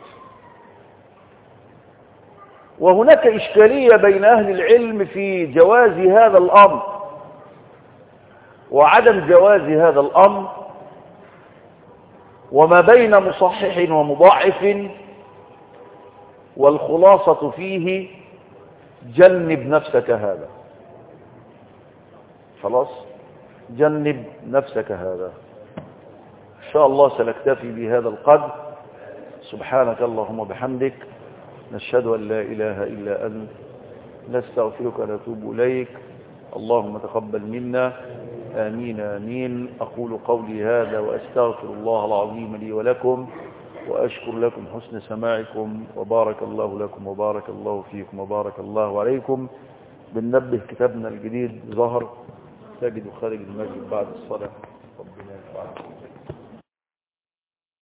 وهناك إشكالية بين أهل العلم في جواز هذا الأمر وعدم جواز هذا الأمر وما بين مصحح ومضاعف والخلاصة فيه جنب نفسك هذا خلاص جنب نفسك هذا إن شاء الله سنكتفي بهذا القدر سبحانك اللهم وبحمدك نشهد أن لا إله إلا أنت نستغفرك ونتوب إليك اللهم تقبل منا آمين آمين أقول قولي هذا وأستغفر الله العظيم لي ولكم وأشكر لكم حسن سماعكم وبارك الله لكم وبارك الله فيكم وبارك الله عليكم بننبه كتابنا الجديد ظهر تجد خارج المسجد بعد الصلاة ربنا يفعل